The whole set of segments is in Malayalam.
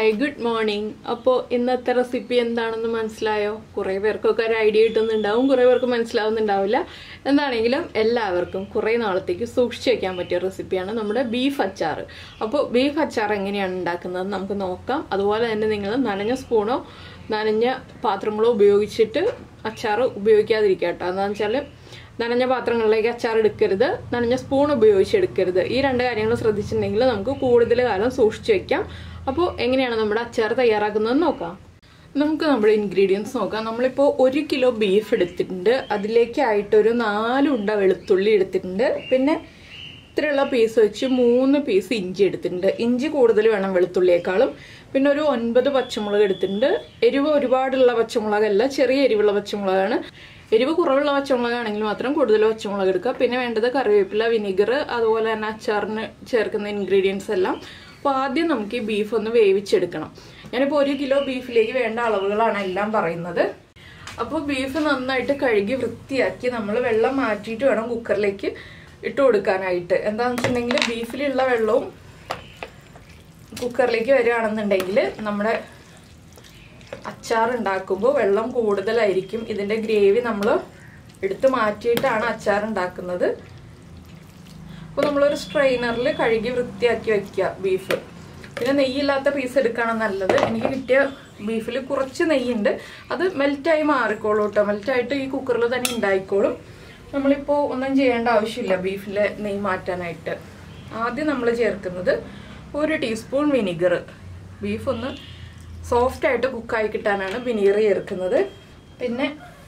ഹായ് ഗുഡ് മോർണിംഗ് അപ്പോൾ ഇന്നത്തെ റെസിപ്പി എന്താണെന്ന് മനസ്സിലായോ കുറേ പേർക്കൊക്കെ ഒരു ഐഡിയ കിട്ടുന്നുണ്ടാവും കുറേ പേർക്ക് മനസ്സിലാവുന്നുണ്ടാവില്ല എന്താണെങ്കിലും എല്ലാവർക്കും കുറേ നാളത്തേക്ക് സൂക്ഷിച്ചു വെക്കാൻ പറ്റിയ റെസിപ്പിയാണ് നമ്മുടെ ബീഫ് അച്ചാർ അപ്പോൾ ബീഫ് അച്ചാർ എങ്ങനെയാണ് ഉണ്ടാക്കുന്നത് നമുക്ക് നോക്കാം അതുപോലെ തന്നെ നിങ്ങൾ നനഞ്ഞ സ്പൂണോ നനഞ്ഞ പാത്രങ്ങളോ ഉപയോഗിച്ചിട്ട് അച്ചാർ ഉപയോഗിക്കാതിരിക്കുക കേട്ടോ എന്താണെന്ന് വെച്ചാൽ നനഞ്ഞ പാത്രങ്ങളിലേക്ക് അച്ചാർ എടുക്കരുത് നനഞ്ഞ സ്പൂൺ ഉപയോഗിച്ച് എടുക്കരുത് ഈ രണ്ട് കാര്യങ്ങൾ ശ്രദ്ധിച്ചിട്ടുണ്ടെങ്കിൽ നമുക്ക് കൂടുതൽ കാലം സൂക്ഷിച്ചു വെക്കാം അപ്പോൾ എങ്ങനെയാണ് നമ്മുടെ അച്ചാർ തയ്യാറാക്കുന്നതെന്ന് നോക്കാം നമുക്ക് നമ്മുടെ ഇൻഗ്രീഡിയൻസ് നോക്കാം നമ്മളിപ്പോൾ ഒരു കിലോ ബീഫ് എടുത്തിട്ടുണ്ട് അതിലേക്കായിട്ടൊരു നാല് ഉണ്ട വെളുത്തുള്ളി എടുത്തിട്ടുണ്ട് പിന്നെ ഇത്രയുള്ള പീസ് വെച്ച് മൂന്ന് പീസ് ഇഞ്ചി എടുത്തിട്ടുണ്ട് ഇഞ്ചി കൂടുതൽ വേണം വെളുത്തുള്ളിയേക്കാളും പിന്നെ ഒരു ഒൻപത് പച്ചമുളക് എടുത്തിട്ടുണ്ട് എരിവ് ഒരുപാടുള്ള പച്ചമുളകല്ല ചെറിയ എരിവുള്ള പച്ചമുളകാണ് എരിവ് കുറവുള്ള പച്ചമുളകാണെങ്കിൽ മാത്രം കൂടുതൽ പച്ചമുളക് എടുക്കുക പിന്നെ വേണ്ടത് കറിവേപ്പില വിനിഗർ അതുപോലെ തന്നെ അച്ചാറിന് ചേർക്കുന്ന ഇൻഗ്രീഡിയൻസ് എല്ലാം അപ്പോൾ ആദ്യം നമുക്ക് ഈ ബീഫ് ഒന്ന് വേവിച്ചെടുക്കണം ഞാനിപ്പോൾ ഒരു കിലോ ബീഫിലേക്ക് വേണ്ട അളവുകളാണ് എല്ലാം പറയുന്നത് അപ്പോൾ ബീഫ് നന്നായിട്ട് കഴുകി വൃത്തിയാക്കി നമ്മൾ വെള്ളം മാറ്റിയിട്ട് വേണം കുക്കറിലേക്ക് ഇട്ട് കൊടുക്കാനായിട്ട് എന്താണെന്ന് വെച്ചിട്ടുണ്ടെങ്കിൽ ബീഫിലുള്ള വെള്ളവും കുക്കറിലേക്ക് വരികയാണെന്നുണ്ടെങ്കിൽ നമ്മുടെ അച്ചാർ ഉണ്ടാക്കുമ്പോൾ വെള്ളം കൂടുതലായിരിക്കും ഇതിൻ്റെ ഗ്രേവി നമ്മൾ എടുത്ത് മാറ്റിയിട്ടാണ് അച്ചാർ ഉണ്ടാക്കുന്നത് അപ്പോൾ നമ്മളൊരു സ്ട്രെയിനറിൽ കഴുകി വൃത്തിയാക്കി വെക്കുക ബീഫ് പിന്നെ നെയ്യില്ലാത്ത പീസ് എടുക്കണം നല്ലത് എനിക്ക് കിട്ടിയ ബീഫിൽ കുറച്ച് നെയ്യുണ്ട് അത് മെൽറ്റായി മാറിക്കോളൂ കേട്ടോ മെൽറ്റായിട്ട് ഈ കുക്കറിൽ തന്നെ ഉണ്ടായിക്കോളും നമ്മളിപ്പോൾ ഒന്നും ചെയ്യേണ്ട ആവശ്യമില്ല ബീഫിലെ നെയ്യ് മാറ്റാനായിട്ട് ആദ്യം നമ്മൾ ചേർക്കുന്നത് ഒരു ടീസ്പൂൺ വിനിഗർ ബീഫ് ഒന്ന് സോഫ്റ്റ് ആയിട്ട് കുക്കായി കിട്ടാനാണ് വിനീഗർ ചേർക്കുന്നത് പിന്നെ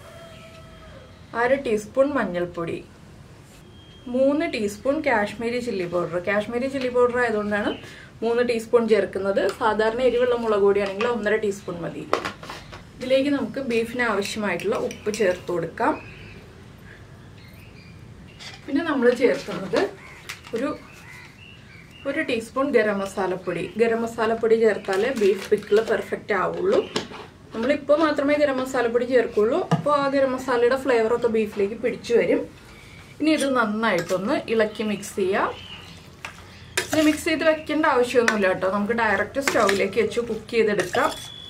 അര ടീസ്പൂൺ മഞ്ഞൾപ്പൊടി മൂന്ന് teaspoon Kashmiri chilli powder Kashmiri chilli powder ആയതുകൊണ്ടാണ് മൂന്ന് ടീസ്പൂൺ ചേർക്കുന്നത് സാധാരണ എരിവുള്ള മുളക് പൊടിയാണെങ്കിൽ ഒന്നര ടീസ്പൂൺ മതി ഇതിലേക്ക് നമുക്ക് ബീഫിന് ആവശ്യമായിട്ടുള്ള ഉപ്പ് ചേർത്ത് കൊടുക്കാം പിന്നെ നമ്മൾ ചേർക്കുന്നത് ഒരു ഒരു ടീസ്പൂൺ ഗരം മസാലപ്പൊടി ഗരം മസാലപ്പൊടി ചേർത്താലേ ബീഫ് പിക്കിള് പെർഫെക്റ്റ് ആവുള്ളൂ നമ്മളിപ്പോൾ മാത്രമേ ഗരം മസാലപ്പൊടി ചേർക്കുള്ളൂ അപ്പോൾ ആ ഗരം മസാലയുടെ ഫ്ലേവറൊക്കെ ബീഫിലേക്ക് പിടിച്ചു വരും ഇനി ഇത് നന്നായിട്ടൊന്ന് ഇളക്കി മിക്സ് ചെയ്യാം ഇനി മിക്സ് ചെയ്ത് വെക്കേണ്ട ആവശ്യമൊന്നുമില്ല കേട്ടോ നമുക്ക് ഡയറക്റ്റ് സ്റ്റൗവിലേക്ക് വെച്ച് കുക്ക് ചെയ്തെടുക്കാം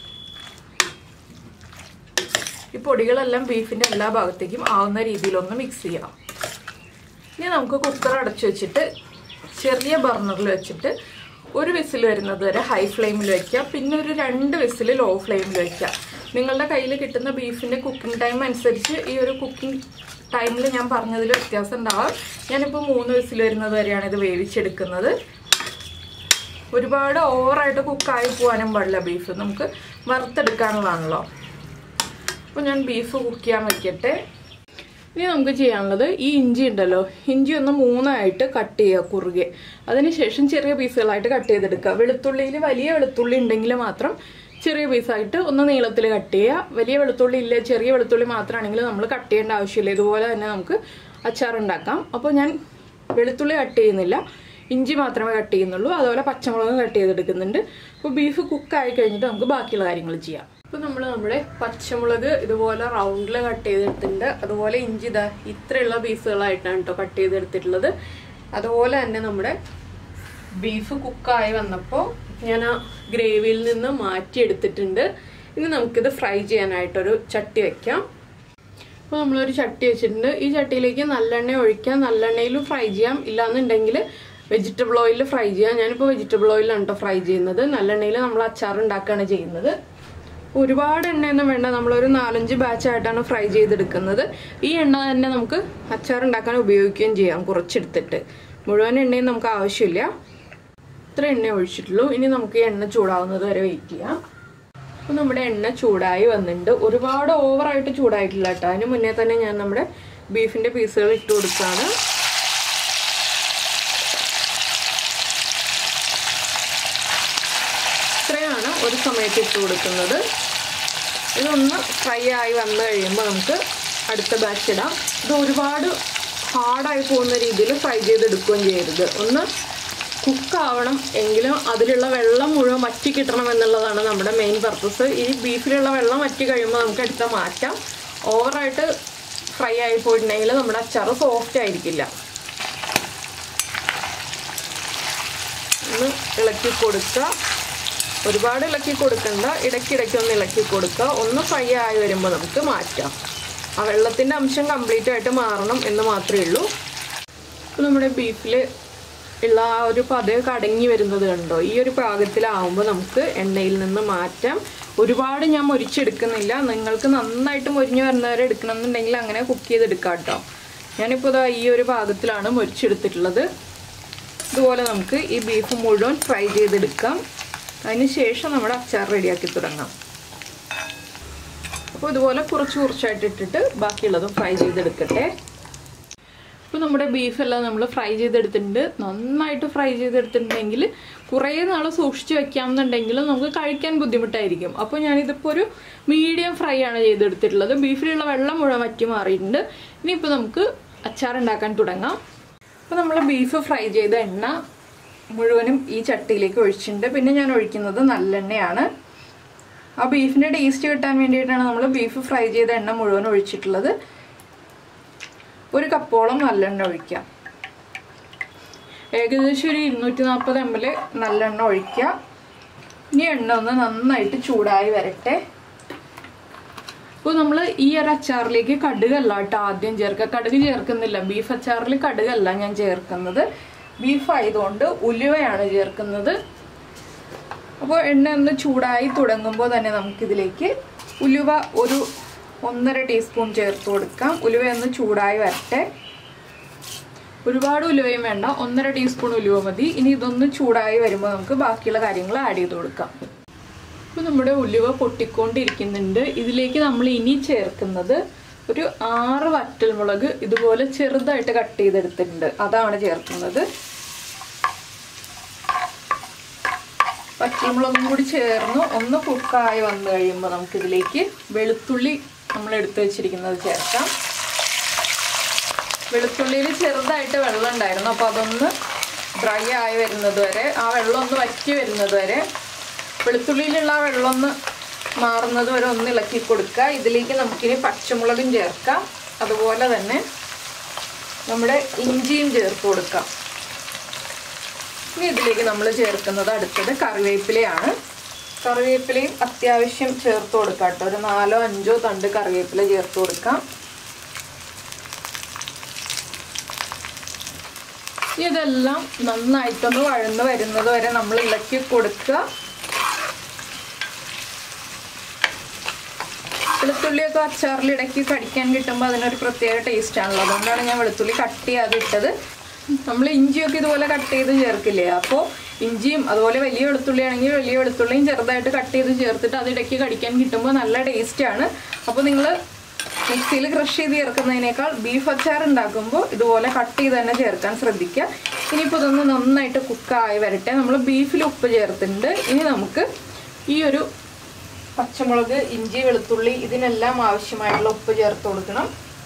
ഈ പൊടികളെല്ലാം ബീഫിൻ്റെ എല്ലാ ഭാഗത്തേക്കും ആവുന്ന രീതിയിലൊന്ന് മിക്സ് ചെയ്യാം ഇനി നമുക്ക് കുക്കർ അടച്ചു വെച്ചിട്ട് ചെറിയ ബർണറിൽ വെച്ചിട്ട് ഒരു വിസിൽ വരുന്നത് വരെ ഹൈ ഫ്ലെയിമിൽ വെക്കുക പിന്നെ ഒരു രണ്ട് വിസിൽ ലോ ഫ്ലെയിമിൽ വെക്കുക നിങ്ങളുടെ കയ്യിൽ കിട്ടുന്ന ബീഫിൻ്റെ കുക്കിംഗ് ടൈം അനുസരിച്ച് ഈ ഒരു കുക്കിംഗ് ടൈമിൽ ഞാൻ പറഞ്ഞതിൽ വ്യത്യാസം ഉണ്ടാവാം ഞാനിപ്പോൾ മൂന്ന് വിസിൽ വരുന്നത് വരെയാണ് ഇത് വേവിച്ചെടുക്കുന്നത് ഒരുപാട് ഓവറായിട്ട് കുക്കായി പോകാനും പാടില്ല ബീഫ് നമുക്ക് വറുത്തെടുക്കാനുള്ളതാണല്ലോ അപ്പോൾ ഞാൻ ബീഫ് കുക്ക് ചെയ്യാൻ വയ്ക്കട്ടെ ഇനി നമുക്ക് ചെയ്യാനുള്ളത് ഈ ഇഞ്ചി ഉണ്ടല്ലോ ഇഞ്ചി ഒന്ന് മൂന്നായിട്ട് കട്ട് ചെയ്യുക കുറുകെ അതിനുശേഷം ചെറിയ പീസുകളായിട്ട് കട്ട് ചെയ്തെടുക്കുക വെളുത്തുള്ളിയിൽ വലിയ വെളുത്തുള്ളി ഉണ്ടെങ്കിൽ മാത്രം ചെറിയ പീസായിട്ട് ഒന്ന് നീളത്തിൽ കട്ട് ചെയ്യുക വലിയ വെളുത്തുള്ളി ഇല്ല ചെറിയ വെളുത്തുള്ളി മാത്രമാണെങ്കിൽ നമ്മൾ കട്ട് ചെയ്യേണ്ട ആവശ്യമില്ല ഇതുപോലെ തന്നെ നമുക്ക് അച്ചാർ ഉണ്ടാക്കാം അപ്പോൾ ഞാൻ വെളുത്തുള്ളി കട്ട് ചെയ്യുന്നില്ല ഇഞ്ചി മാത്രമേ കട്ട് ചെയ്യുന്നുള്ളൂ അതുപോലെ പച്ചമുളക് കട്ട് ചെയ്തെടുക്കുന്നുണ്ട് അപ്പോൾ ബീഫ് കുക്കായി കഴിഞ്ഞിട്ട് നമുക്ക് ബാക്കിയുള്ള കാര്യങ്ങൾ ചെയ്യാം അപ്പോൾ നമ്മൾ നമ്മുടെ പച്ചമുളക് ഇതുപോലെ റൗണ്ടിൽ കട്ട് ചെയ്തെടുത്തിട്ടുണ്ട് അതുപോലെ ഇഞ്ചി ഇതാ ഇത്രയുള്ള പീസുകളായിട്ടാണ് കേട്ടോ കട്ട് ചെയ്തെടുത്തിട്ടുള്ളത് അതുപോലെ തന്നെ നമ്മുടെ ബീഫ് കുക്കായി വന്നപ്പോൾ ഞാൻ ആ ഗ്രേവിയിൽ നിന്ന് മാറ്റിയെടുത്തിട്ടുണ്ട് ഇനി നമുക്കിത് ഫ്രൈ ചെയ്യാനായിട്ടൊരു ചട്ടി വെക്കാം അപ്പോൾ നമ്മളൊരു ചട്ടി വെച്ചിട്ടുണ്ട് ഈ ചട്ടിയിലേക്ക് നല്ലെണ്ണ ഒഴിക്കാം നല്ലെണ്ണയിലും ഫ്രൈ ചെയ്യാം ഇല്ലാന്നുണ്ടെങ്കിൽ വെജിറ്റബിൾ ഓയിൽ ഫ്രൈ ചെയ്യാം ഞാനിപ്പോൾ വെജിറ്റബിൾ ഓയിലാണ് കേട്ടോ ഫ്രൈ ചെയ്യുന്നത് നല്ലെണ്ണയിൽ നമ്മൾ അച്ചാർ ഉണ്ടാക്കുകയാണ് ചെയ്യുന്നത് ഒരുപാട് എണ്ണയൊന്നും വേണ്ട നമ്മളൊരു നാലഞ്ച് ബാച്ചായിട്ടാണ് ഫ്രൈ ചെയ്തെടുക്കുന്നത് ഈ എണ്ണ തന്നെ നമുക്ക് അച്ചാർ ഉണ്ടാക്കാൻ ഉപയോഗിക്കുകയും ചെയ്യാം കുറച്ചെടുത്തിട്ട് മുഴുവൻ എണ്ണയും നമുക്ക് ആവശ്യമില്ല ഇത്ര എണ്ണ ഒഴിച്ചിട്ടുള്ളൂ ഇനി നമുക്ക് ഈ എണ്ണ ചൂടാവുന്നത് വരെ വെയിറ്റ് ചെയ്യാം അപ്പോൾ നമ്മുടെ എണ്ണ ചൂടായി വന്നിട്ടുണ്ട് ഒരുപാട് ഓവറായിട്ട് ചൂടായിട്ടില്ല കേട്ടോ അതിന് മുന്നേ തന്നെ ഞാൻ നമ്മുടെ ബീഫിൻ്റെ പീസുകൾ ഇട്ട് കൊടുക്കുകയാണ് ഇത്രയാണ് ഒരു സമയത്ത് ഇട്ട് കൊടുക്കുന്നത് ഇതൊന്ന് ഫ്രൈ ആയി വന്നു കഴിയുമ്പോൾ നമുക്ക് അടുത്ത ബാച്ച് ഇടാം ഇത് ഒരുപാട് ഹാർഡായി പോകുന്ന രീതിയിൽ ഫ്രൈ ചെയ്തെടുക്കുകയും ചെയ്യരുത് ഒന്ന് കുക്കാവണം എങ്കിലും അതിലുള്ള വെള്ളം മുഴുവൻ വറ്റി കിട്ടണം എന്നുള്ളതാണ് നമ്മുടെ മെയിൻ പർപ്പസ് ഈ ബീഫിലുള്ള വെള്ളം വറ്റി കഴിയുമ്പോൾ നമുക്ക് എടുത്ത മാറ്റാം ഓവറായിട്ട് ഫ്രൈ ആയി പോയിട്ടുണ്ടെങ്കിൽ നമ്മുടെ അച്ചാർ സോഫ്റ്റ് ആയിരിക്കില്ല ഒന്ന് ഇളക്കി കൊടുക്കുക ഒരുപാട് ഇളക്കി കൊടുക്കണ്ട ഇടയ്ക്കിടയ്ക്ക് ഒന്ന് ഇളക്കി കൊടുക്കുക ഒന്ന് ഫ്രൈ ആയി വരുമ്പോൾ നമുക്ക് മാറ്റാം ആ വെള്ളത്തിൻ്റെ അംശം കംപ്ലീറ്റ് ആയിട്ട് മാറണം എന്ന് മാത്രമേ ഉള്ളൂ ഇപ്പോൾ നമ്മുടെ ബീഫിൽ ഉള്ള ആ ഒരു പതയൊക്കെ അടങ്ങി വരുന്നത് കണ്ടോ ഈ ഒരു പാകത്തിലാവുമ്പോൾ നമുക്ക് എണ്ണയിൽ നിന്ന് മാറ്റാം ഒരുപാട് ഞാൻ മൊരിച്ചെടുക്കുന്നില്ല നിങ്ങൾക്ക് നന്നായിട്ട് മൊരിഞ്ഞ് വരുന്നവരെ എടുക്കണമെന്നുണ്ടെങ്കിൽ അങ്ങനെ കുക്ക് ചെയ്തെടുക്കാം കേട്ടോ ഞാനിപ്പോൾ ഇതാ ഈ ഒരു പാകത്തിലാണ് മൊരിച്ചെടുത്തിട്ടുള്ളത് ഇതുപോലെ നമുക്ക് ഈ ബീഫ് മുഴുവൻ ഫ്രൈ ചെയ്തെടുക്കാം അതിന് ശേഷം നമ്മുടെ അച്ചാർ റെഡിയാക്കി തുടങ്ങാം അപ്പോൾ ഇതുപോലെ കുറച്ച് കുറച്ചായിട്ട് ഇട്ടിട്ട് ബാക്കിയുള്ളതും ഫ്രൈ ചെയ്തെടുക്കട്ടെ ഇപ്പോൾ നമ്മുടെ ബീഫെല്ലാം നമ്മൾ ഫ്രൈ ചെയ്തെടുത്തിട്ടുണ്ട് നന്നായിട്ട് ഫ്രൈ ചെയ്തെടുത്തിട്ടുണ്ടെങ്കിൽ കുറേ നാൾ സൂക്ഷിച്ച് വെക്കാമെന്നുണ്ടെങ്കിൽ നമുക്ക് കഴിക്കാൻ ബുദ്ധിമുട്ടായിരിക്കും അപ്പോൾ ഞാനിതിപ്പോൾ ഒരു മീഡിയം ഫ്രൈ ആണ് ചെയ്തെടുത്തിട്ടുള്ളത് ബീഫിലുള്ള വെള്ളം മുഴുവൻ വറ്റി മാറിയിട്ടുണ്ട് ഇനിയിപ്പോൾ നമുക്ക് അച്ചാർ ഉണ്ടാക്കാൻ തുടങ്ങാം അപ്പോൾ നമ്മൾ ബീഫ് ഫ്രൈ ചെയ്ത എണ്ണ മുഴുവനും ഈ ചട്ടിയിലേക്ക് ഒഴിച്ചിട്ടുണ്ട് പിന്നെ ഞാൻ ഒഴിക്കുന്നത് നല്ലെണ്ണയാണ് ആ ബീഫിൻ്റെ ടേസ്റ്റ് കിട്ടാൻ വേണ്ടിയിട്ടാണ് നമ്മൾ ബീഫ് ഫ്രൈ ചെയ്ത എണ്ണ മുഴുവൻ ഒഴിച്ചിട്ടുള്ളത് ഒരു കപ്പോളം നല്ലെണ്ണ ഒഴിക്കാം ഏകദേശം ഒരു ഇരുന്നൂറ്റി നാൽപ്പത് എം എൽ നല്ലെണ്ണ ഒഴിക്കുക ഇനി എണ്ണ ഒന്ന് നന്നായിട്ട് ചൂടായി വരട്ടെ ഇപ്പോൾ നമ്മൾ ഈ ഒരു അച്ചാറിലേക്ക് കടുകല്ല കേട്ടോ ആദ്യം ചേർക്കുക കടുക് ചേർക്കുന്നില്ല ബീഫ് അച്ചാറിൽ കടുകല്ല ഞാൻ ചേർക്കുന്നത് ബീഫ് ആയതുകൊണ്ട് ഉലുവയാണ് ചേർക്കുന്നത് അപ്പോൾ എണ്ണ ഒന്ന് ചൂടായി തുടങ്ങുമ്പോൾ തന്നെ നമുക്കിതിലേക്ക് ഉലുവ ഒരു ഒന്നര ടീസ്പൂൺ ചേർത്ത് കൊടുക്കാം ഉലുവ ഒന്ന് ചൂടായി വരട്ടെ ഒരുപാട് ഉലുവയും വേണ്ട ഒന്നര ടീസ്പൂൺ ഉലുവ മതി ഇനി ഇതൊന്ന് ചൂടായി വരുമ്പോൾ നമുക്ക് ബാക്കിയുള്ള കാര്യങ്ങൾ ആഡ് ചെയ്ത് കൊടുക്കാം ഇപ്പോൾ നമ്മുടെ ഉലുവ പൊട്ടിക്കൊണ്ടിരിക്കുന്നുണ്ട് ഇതിലേക്ക് നമ്മൾ ഇനി ചേർക്കുന്നത് ഒരു ആറ് വറ്റൽമുളക് ഇതുപോലെ ചെറുതായിട്ട് കട്ട് ചെയ്തെടുത്തിട്ടുണ്ട് അതാണ് ചേർക്കുന്നത് പച്ചമുളകും കൂടി ചേർന്ന് ഒന്ന് കുക്കായി വന്നു കഴിയുമ്പോൾ നമുക്കിതിലേക്ക് വെളുത്തുള്ളി നമ്മൾ എടുത്തു വെച്ചിരിക്കുന്നത് ചേർക്കാം വെളുത്തുള്ളിയിൽ ചെറുതായിട്ട് വെള്ളം ഉണ്ടായിരുന്നു അപ്പോൾ അതൊന്ന് ഡ്രൈ ആയി വരുന്നത് വരെ ആ വെള്ളം ഒന്ന് വറ്റി വരുന്നത് വരെ വെളുത്തുള്ളിയിലുള്ള ആ വെള്ളം ഒന്ന് മാറുന്നത് വരെ ഒന്ന് ഇളക്കി കൊടുക്കുക ഇതിലേക്ക് നമുക്കിനി പച്ചമുളകും ചേർക്കാം അതുപോലെ തന്നെ നമ്മുടെ ഇഞ്ചിയും ചേർത്ത് കൊടുക്കാം ഇനി ഇതിലേക്ക് നമ്മൾ ചേർക്കുന്നത് അടുത്തത് കറിവേപ്പിലയാണ് കറിവേപ്പിലയും അത്യാവശ്യം ചേർത്ത് കൊടുക്കാം കേട്ടോ ഒരു നാലോ അഞ്ചോ തണ്ട് കറിവേപ്പില ചേർത്ത് കൊടുക്കാം ഇതെല്ലാം നന്നായിട്ടൊന്ന് വഴന്ന് വരുന്നത് വരെ നമ്മൾ ഇളക്കി കൊടുക്കുക വെളുത്തുള്ളിയൊക്കെ അച്ചാറിൽ ഇടയ്ക്ക് കടിക്കാൻ കിട്ടുമ്പോൾ അതിനൊരു പ്രത്യേക ടേസ്റ്റ് ആണല്ലോ അതുകൊണ്ടാണ് ഞാൻ വെളുത്തുള്ളി കട്ട് ചെയ്യാതെ ഇട്ടത് നമ്മൾ ഇഞ്ചിയൊക്കെ ഇതുപോലെ കട്ട് ചെയ്ത് ചേർക്കില്ലേ അപ്പോൾ ഇഞ്ചിയും അതുപോലെ വലിയ വെളുത്തുള്ളി ആണെങ്കിൽ വലിയ വെളുത്തുള്ളിയും ചെറുതായിട്ട് കട്ട് ചെയ്ത് ചേർത്തിട്ട് അത് ഇടയ്ക്ക് കടിക്കാൻ കിട്ടുമ്പോൾ നല്ല ടേസ്റ്റാണ് അപ്പോൾ നിങ്ങൾ മിക്സിയിൽ ക്രഷ് ചെയ്ത് ചേർക്കുന്നതിനേക്കാൾ ബീഫ് അച്ചാർ ഉണ്ടാക്കുമ്പോൾ ഇതുപോലെ കട്ട് ചെയ്ത് തന്നെ ചേർക്കാൻ ശ്രദ്ധിക്കുക ഇനിയിപ്പോൾ ഇതൊന്ന് നന്നായിട്ട് കുക്കായി വരട്ടെ നമ്മൾ ബീഫിൽ ഉപ്പ് ചേർത്തിട്ടുണ്ട് ഇനി നമുക്ക് ഈ ഒരു പച്ചമുളക് ഇഞ്ചി വെളുത്തുള്ളി ഇതിനെല്ലാം ആവശ്യമായിട്ടുള്ള ഉപ്പ് ചേർത്ത് കൊടുക്കണം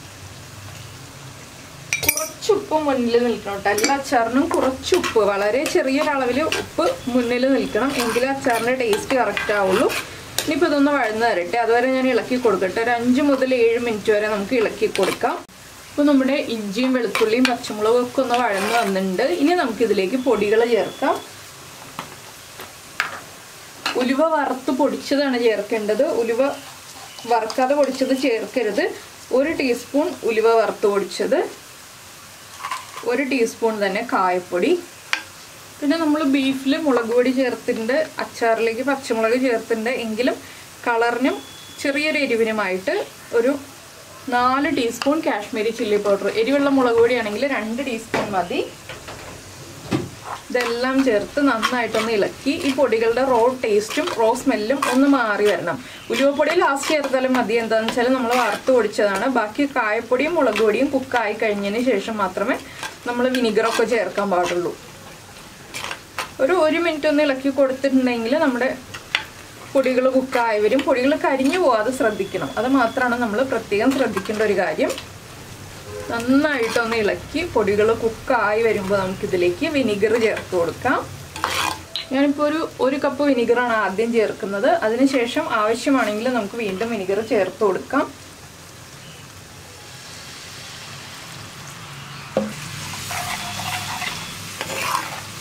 കുറച്ച് ഉപ്പ് മുന്നിൽ നിൽക്കണം കേട്ടോ എല്ലാ അച്ചാറിനും കുറച്ച് ഉപ്പ് വളരെ ചെറിയൊരളവിൽ ഉപ്പ് മുന്നിൽ നിൽക്കണം എങ്കിലേ അച്ചാറിൻ്റെ ടേസ്റ്റ് കറക്റ്റ് ആവുള്ളൂ ഇനിയിപ്പോൾ ഇതൊന്ന് വഴന്ന് തരട്ടെ അതുവരെ ഞാൻ ഇളക്കി കൊടുക്കട്ടെ ഒരു അഞ്ച് മുതൽ ഏഴ് മിനിറ്റ് വരെ നമുക്ക് ഇളക്കി കൊടുക്കാം അപ്പോൾ നമ്മുടെ ഇഞ്ചിയും വെളുത്തുള്ളിയും പച്ചമുളകും ഒക്കെ ഒന്ന് വഴന്ന് വന്നിട്ടുണ്ട് ഇനി നമുക്കിതിലേക്ക് പൊടികൾ ചേർക്കാം ഉലുവ വറുത്ത് പൊടിച്ചതാണ് ചേർക്കേണ്ടത് ഉലുവ വറുക്കാതെ പൊടിച്ചത് ചേർക്കരുത് ഒരു ടീസ്പൂൺ ഉലുവ വറുത്ത് പൊടിച്ചത് ഒരു ടീസ്പൂൺ തന്നെ കായപ്പൊടി പിന്നെ നമ്മൾ ബീഫിൽ മുളക് പൊടി ചേർത്തിട്ടുണ്ട് അച്ചാറിലേക്ക് പച്ചമുളക് ചേർത്തിട്ടുണ്ട് എങ്കിലും കളറിനും ചെറിയൊരു എരിവിനുമായിട്ട് ഒരു നാല് ടീസ്പൂൺ കാശ്മീരി ചില്ലി പൗഡർ എരിവുള്ള മുളക് പൊടിയാണെങ്കിൽ രണ്ട് ടീസ്പൂൺ മതി ഇതെല്ലാം ചേർത്ത് നന്നായിട്ടൊന്ന് ഇളക്കി ഈ പൊടികളുടെ റോ ടേസ്റ്റും റോ സ്മെല്ലും ഒന്ന് മാറി വരണം ഉലുവപ്പൊടി ലാസ്റ്റ് ചേർത്താലും മതി എന്താണെന്ന് വെച്ചാൽ നമ്മൾ വറുത്ത് പൊടിച്ചതാണ് ബാക്കി കായപ്പൊടിയും മുളക് പൊടിയും കുക്കായി കഴിഞ്ഞതിന് ശേഷം മാത്രമേ നമ്മൾ വിനിഗറൊക്കെ ചേർക്കാൻ പാടുള്ളൂ ഒരു ഒരു മിനിറ്റ് ഒന്ന് ഇളക്കി കൊടുത്തിട്ടുണ്ടെങ്കിൽ നമ്മുടെ പൊടികൾ കുക്കായി വരും പൊടികൾ കരിഞ്ഞു പോവാതെ ശ്രദ്ധിക്കണം അത് മാത്രമാണ് നമ്മൾ പ്രത്യേകം ശ്രദ്ധിക്കേണ്ട ഒരു കാര്യം നന്നായിട്ടൊന്ന് ഇളക്കി പൊടികൾ കുക്കായി വരുമ്പോൾ നമുക്കിതിലേക്ക് വിനിഗർ ചേർത്ത് കൊടുക്കാം ഞാനിപ്പോൾ ഒരു ഒരു കപ്പ് വിനിഗറാണ് ആദ്യം ചേർക്കുന്നത് അതിനുശേഷം ആവശ്യമാണെങ്കിൽ നമുക്ക് വീണ്ടും വിനിഗർ ചേർത്ത് കൊടുക്കാം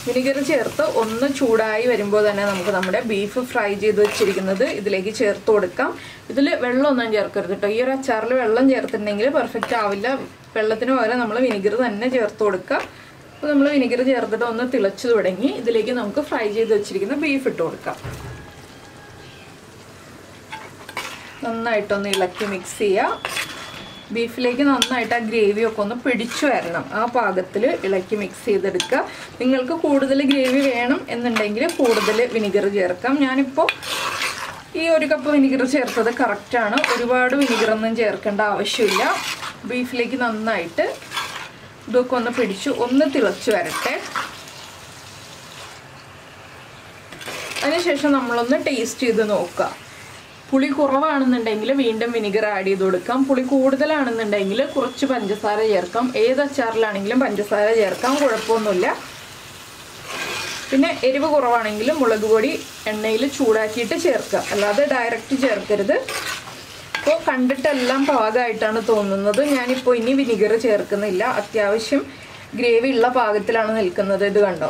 വിനിഗർ ചേർത്ത് ഒന്ന് ചൂടായി വരുമ്പോൾ തന്നെ നമുക്ക് നമ്മുടെ ബീഫ് ഫ്രൈ ചെയ്ത് വെച്ചിരിക്കുന്നത് ഇതിലേക്ക് ചേർത്ത് കൊടുക്കാം ഇതിൽ വെള്ളമൊന്നും ചേർക്കരുത് കേട്ടോ ഈ ഒരു അച്ചാറിൽ വെള്ളം ചേർത്തിട്ടുണ്ടെങ്കിൽ പെർഫെക്റ്റ് ആവില്ല വെള്ളത്തിന് പകരം നമ്മൾ വിനിഗർ തന്നെ ചേർത്ത് കൊടുക്കുക അപ്പോൾ നമ്മൾ വിനിഗർ ചേർത്തിട്ട് ഒന്ന് തിളച്ചു തുടങ്ങി ഇതിലേക്ക് നമുക്ക് ഫ്രൈ ചെയ്ത് വെച്ചിരിക്കുന്ന ബീഫ് ഇട്ട് കൊടുക്കാം നന്നായിട്ടൊന്ന് ഇളക്കി മിക്സ് ചെയ്യുക ബീഫിലേക്ക് നന്നായിട്ട് ആ ഗ്രേവി ഒക്കെ ഒന്ന് പിടിച്ചു വരണം ആ പാകത്തിൽ ഇളക്കി മിക്സ് ചെയ്തെടുക്കുക നിങ്ങൾക്ക് കൂടുതൽ ഗ്രേവി വേണം എന്നുണ്ടെങ്കിൽ കൂടുതൽ വിനിഗർ ചേർക്കാം ഞാനിപ്പോൾ ഈ ഒരു കപ്പ് വിനിഗർ ചേർത്തത് കറക്റ്റാണ് ഒരുപാട് വിനിഗറൊന്നും ചേർക്കേണ്ട ആവശ്യമില്ല ബീഫിലേക്ക് നന്നായിട്ട് ഇതൊക്കെ ഒന്ന് പിടിച്ചു ഒന്ന് തിളച്ചു വരട്ടെ അതിനുശേഷം നമ്മളൊന്ന് ടേസ്റ്റ് ചെയ്ത് നോക്കുക പുളി കുറവാണെന്നുണ്ടെങ്കിൽ വീണ്ടും വിനിഗർ ആഡ് ചെയ്ത് കൊടുക്കാം പുളി കൂടുതലാണെന്നുണ്ടെങ്കിൽ കുറച്ച് പഞ്ചസാര ചേർക്കാം ഏത് അച്ചാറിലാണെങ്കിലും പഞ്ചസാര ചേർക്കാം കുഴപ്പമൊന്നുമില്ല പിന്നെ എരിവ് കുറവാണെങ്കിൽ മുളക് പൊടി എണ്ണയിൽ ചൂടാക്കിയിട്ട് ചേർക്കുക അല്ലാതെ ഡയറക്റ്റ് ചേർക്കരുത് അപ്പോൾ കണ്ടിട്ടെല്ലാം പാകമായിട്ടാണ് തോന്നുന്നത് ഞാനിപ്പോൾ ഇനി വിനിഗർ ചേർക്കുന്നില്ല അത്യാവശ്യം ഗ്രേവി ഉള്ള പാകത്തിലാണ് നിൽക്കുന്നത് ഇത് കണ്ടോ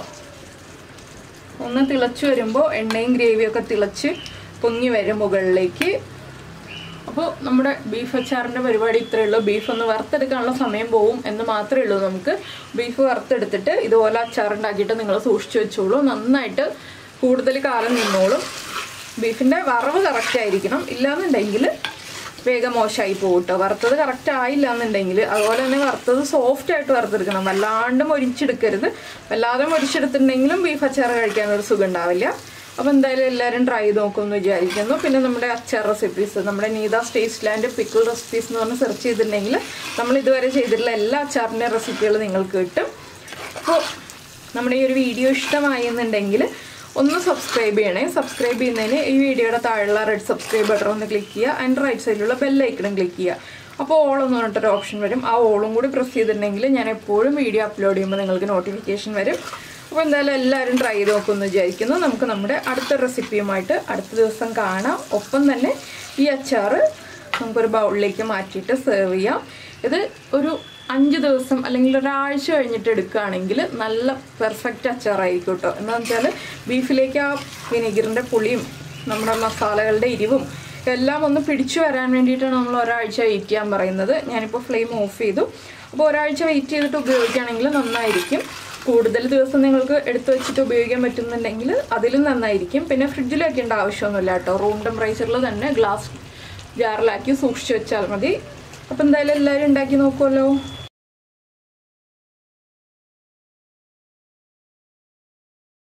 ഒന്ന് തിളച്ച് വരുമ്പോൾ എണ്ണയും ഗ്രേവിയൊക്കെ തിളച്ച് പൊങ്ങി വരും മുകളിലേക്ക് അപ്പോൾ നമ്മുടെ ബീഫ് അച്ചാറിൻ്റെ പരിപാടി ഇത്രയേ ഉള്ളൂ ബീഫ് ഒന്ന് വറുത്തെടുക്കാനുള്ള സമയം പോവും എന്ന് മാത്രമേ ഉള്ളൂ നമുക്ക് ബീഫ് വറുത്തെടുത്തിട്ട് ഇതുപോലെ അച്ചാറുണ്ടാക്കിയിട്ട് നിങ്ങൾ സൂക്ഷിച്ചു വെച്ചോളൂ നന്നായിട്ട് കൂടുതൽ കാലം നിന്നോളും ബീഫിൻ്റെ വറവ് കറക്റ്റ് ആയിരിക്കണം ഇല്ലാന്നുണ്ടെങ്കിൽ വേഗം മോശമായി പോകും കേട്ടോ വറുത്തത് കറക്റ്റ് ആയില്ല എന്നുണ്ടെങ്കിൽ അതുപോലെ തന്നെ വറുത്തത് സോഫ്റ്റ് ആയിട്ട് വറുത്തെടുക്കണം വല്ലാണ്ട് മൊരിച്ചെടുക്കരുത് വല്ലാതെ മൊരിച്ചെടുത്തിട്ടുണ്ടെങ്കിലും ബീഫ് അച്ചാർ കഴിക്കാൻ ഒരു സുഖം ഉണ്ടാവില്ല അപ്പോൾ എന്തായാലും എല്ലാവരും ട്രൈ ചെയ്ത് നോക്കുമെന്ന് വിചാരിക്കുന്നു പിന്നെ നമ്മുടെ അച്ചാർ റെസിപ്പീസ് നമ്മുടെ Neetha's taste land pickle recipes എന്ന് പറഞ്ഞ് സെർച്ച് ചെയ്തിട്ടുണ്ടെങ്കിൽ നമ്മൾ ഇതുവരെ ചെയ്തിട്ടുള്ള എല്ലാ അച്ചാറിൻ്റെ റെസിപ്പികൾ നിങ്ങൾക്ക് കിട്ടും അപ്പോൾ നമ്മുടെ ഈ ഒരു വീഡിയോ ഇഷ്ടമായി എന്നുണ്ടെങ്കിൽ ഒന്ന് സബ്സ്ക്രൈബ് ചെയ്യണേ സബ്സ്ക്രൈബ് ചെയ്യുന്നതിന് ഈ വീഡിയോയുടെ താഴെയുള്ള റെഡ് സബ്സ്ക്രൈബ് ബട്ടൺ ഒന്ന് ക്ലിക്ക് ചെയ്യുക ആൻഡ് റൈറ്റ് സൈഡിലുള്ള ബെല്ലൈക്കണം ക്ലിക്ക് ചെയ്യുക അപ്പോൾ ഓൾ എന്ന് പറഞ്ഞിട്ടൊരു ഓപ്ഷൻ വരും ആ ഓളും കൂടി പ്രസ് ചെയ്തിട്ടുണ്ടെങ്കിൽ ഞാൻ എപ്പോഴും വീഡിയോ അപ്ലോഡ് ചെയ്യുമ്പോൾ നിങ്ങൾക്ക് നോട്ടിഫിക്കേഷൻ വരും അപ്പോൾ എന്തായാലും എല്ലാവരും ട്രൈ ചെയ്ത് നോക്കുമെന്ന് വിചാരിക്കുന്നു നമുക്ക് നമ്മുടെ അടുത്ത റെസിപ്പിയുമായിട്ട് അടുത്ത ദിവസം കാണാം ഒപ്പം തന്നെ ഈ അച്ചാറ് നമുക്കൊരു ബൗളിലേക്ക് മാറ്റിയിട്ട് സെർവ് ചെയ്യാം ഇത് ഒരു അഞ്ച് ദിവസം അല്ലെങ്കിൽ ഒരാഴ്ച കഴിഞ്ഞിട്ട് എടുക്കുകയാണെങ്കിൽ നല്ല പെർഫെക്റ്റ് അച്ചാറായിരിക്കും കേട്ടോ എന്താണെന്ന് വെച്ചാൽ ബീഫിലേക്ക് ആ വിനീഗറിൻ്റെ പുളിയും നമ്മുടെ മസാലകളുടെ എരിവും എല്ലാം ഒന്ന് പിടിച്ചു വരാൻ വേണ്ടിയിട്ടാണ് നമ്മൾ ഒരാഴ്ച വെയിറ്റ് ചെയ്യാൻ പറയുന്നത് ഞാനിപ്പോൾ ഫ്ലെയിം ഓഫ് ചെയ്തു അപ്പോൾ ഒരാഴ്ച വെയിറ്റ് ചെയ്തിട്ട് ഉപയോഗിക്കുകയാണെങ്കിൽ നന്നായിരിക്കും കൂടുതൽ ദിവസം നിങ്ങൾക്ക് എടുത്തു വെച്ചിട്ട് ഉപയോഗിക്കാൻ പറ്റുന്നുണ്ടെങ്കിൽ അതിലും നന്നായിരിക്കും പിന്നെ ഫ്രിഡ്ജിൽ വെക്കേണ്ട ആവശ്യമൊന്നുമില്ല കേട്ടോ റൂം ടെമ്പറേച്ചറിൽ തന്നെ ഗ്ലാസ് ജാറിലാക്കി സൂക്ഷിച്ച് വെച്ചാൽ മതി അപ്പോൾ എന്തായാലും എല്ലാവരും ഉണ്ടാക്കി നോക്കുമല്ലോ